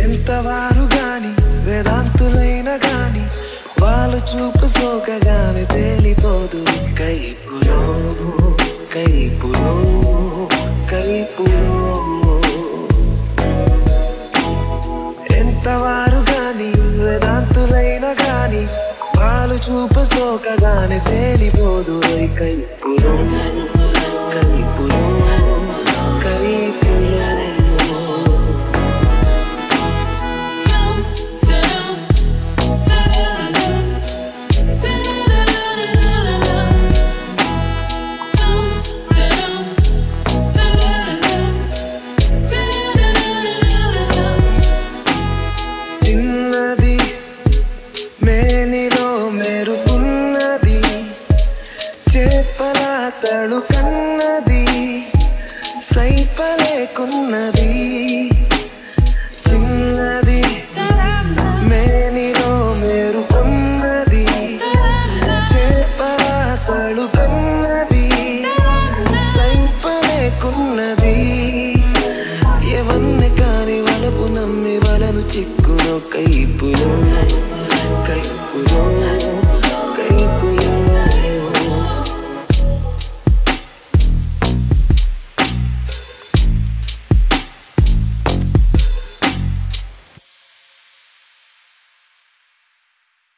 ఎంతవారు గాని వేదాంతులైన గాని వాళ్ళు చూపు సోకగాని తేలిపోదు కైపులో కైపులో కైపులో ఎంతవారు గాని వేదాంతులైన గాని వాళ్ళు చూపు సోకగాని తేలిపోదు ఓయ్ కైపులో కైపులో కైపులో చిన్నది మేనిలో మెరుపున్నది చేపల తడు కన్నది సైపలేకున్నది